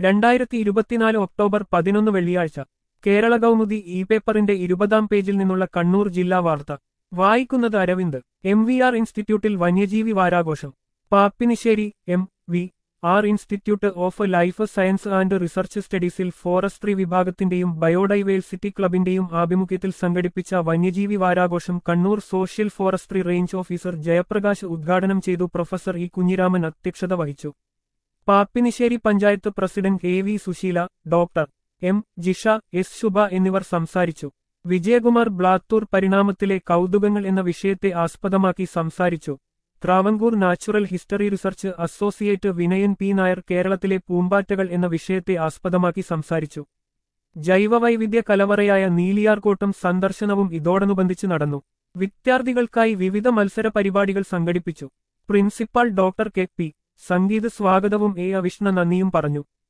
രണ്ടായിരത്തി ഇരുപത്തിനാല് ഒക്ടോബർ പതിനൊന്ന് വെള്ളിയാഴ്ച കേരള കൗമുദി ഇ പേപ്പറിന്റെ ഇരുപതാം പേജിൽ നിന്നുള്ള കണ്ണൂർ ജില്ലാ വാർത്ത വായിക്കുന്നത് അരവിന്ദ് എം വി ആർ ഇൻസ്റ്റിറ്റ്യൂട്ടിൽ വന്യജീവി വാരാഘോഷം Pappinisseri M V R institute of life science and research സ്റ്റഡീസിൽ ഫോറസ്ട്രി വിഭാഗത്തിന്റെയും ബയോഡൈവേഴ്സിറ്റി ക്ലബിന്റെയും ആഭിമുഖ്യത്തിൽ സംഘടിപ്പിച്ച വന്യജീവി വാരാഘോഷം Kannur social forestry range officer Jayaprakash ഉദ്ഘാടനം ചെയ്തു പ്രൊഫസർ ഇ കുഞ്ഞിരാമൻ അധ്യക്ഷത വഹിച്ചു Pappinisseri panchayat president A V Susheela doctor M Jisha S Shubha എന്നിവർ സംസാരിച്ചു വിജയകുമാർ ബ്ലാത്തൂർ പരിണാമത്തിലെ കൗതുകങ്ങൾ എന്ന വിഷയത്തെ ആസ്പദമാക്കി സംസാരിച്ചു Travancore natural history research associate Vinayan P Nair കേരളത്തിലെ പൂമ്പാറ്റകൾ എന്ന വിഷയത്തെ ആസ്പദമാക്കി സംസാരിച്ചു ജൈവവൈവിധ്യ കലവറയായ നീലിയാർകോട്ടം സന്ദർശനവും ഇതോടനുബന്ധിച്ച് നടന്നു വിദ്യാർത്ഥികൾക്കായി വിവിധ മത്സര പരിപാടികൾ സംഘടിപ്പിച്ചു principal doctor K P Sangeeth സ്വാഗതവും എ അവിഷ്ണ നന്ദിയും പറഞ്ഞു